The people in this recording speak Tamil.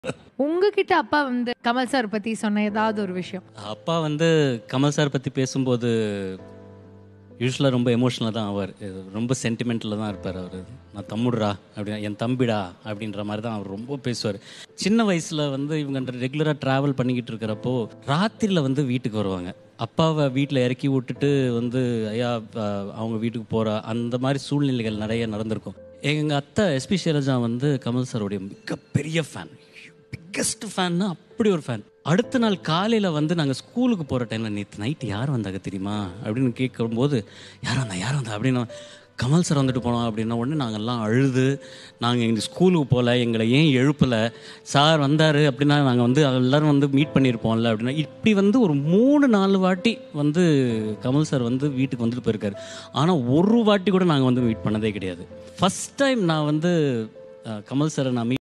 உங்ககிட்ட அப்பா வந்து கமல் சார் பத்தி சொன்ன ஏதாவது ஒரு விஷயம் அப்பா வந்து கமல் சார் பற்றி பேசும்போது யூஸ்வலாக ரொம்ப எமோஷனலாக தான் ஆவார் இது ரொம்ப சென்டிமெண்ட்டில் தான் இருப்பார் அவர் நான் தம்முடுறா அப்படின்னா என் தம்பிடா அப்படின்ற மாதிரி தான் அவர் ரொம்ப பேசுவார் சின்ன வயசில் வந்து இவங்க ரெகுலராக ட்ராவல் பண்ணிக்கிட்டு இருக்கிறப்போ ராத்திரியில் வந்து வீட்டுக்கு வருவாங்க அப்பாவை வீட்டில் இறக்கி விட்டுட்டு வந்து ஐயா அஹ், அவங்க வீட்டுக்கு போகிற அந்த மாதிரி சூழ்நிலைகள் நிறைய நடந்திருக்கும் எங்கள் அத்தை எஸ்பி ஷைலஜா வந்து கமல் சாரோடைய மிகப்பெரிய ஃபேன் பிக்கஸ்ட் ஃபேன்னா அப்படி ஒரு ஃபேன் அடுத்த நாள் காலையில் வந்து நாங்கள் ஸ்கூலுக்கு போகிற டைமில் நேற்று நைட்டு யார் வந்தாங்க தெரியுமா அப்படின்னு கேட்கும்போது யார் வந்தா யார் வந்தா அப்படின்னு கமல் சார் வந்துட்டு போனோம் அப்படின்ன உடனே நாங்கள்லாம் அழுது நாங்கள் எங்கள் ஸ்கூலுக்கு போகல எங்களை ஏன் எழுப்பலை சார் வந்தார் அப்படின்னா நாங்கள் வந்து எல்லோரும் வந்து மீட் பண்ணியிருப்போம்ல அப்படின்னா இப்படி வந்து ஒரு மூணு நாலு வாட்டி வந்து கமல் சார் வந்து வீட்டுக்கு வந்துட்டு போயிருக்காரு ஆனால் ஒரு வாட்டி கூட நாங்கள் வந்து மீட் பண்ணதே கிடையாது ஃபஸ்ட் டைம் நான் வந்து அஹ், கமல் சாரை நான் meet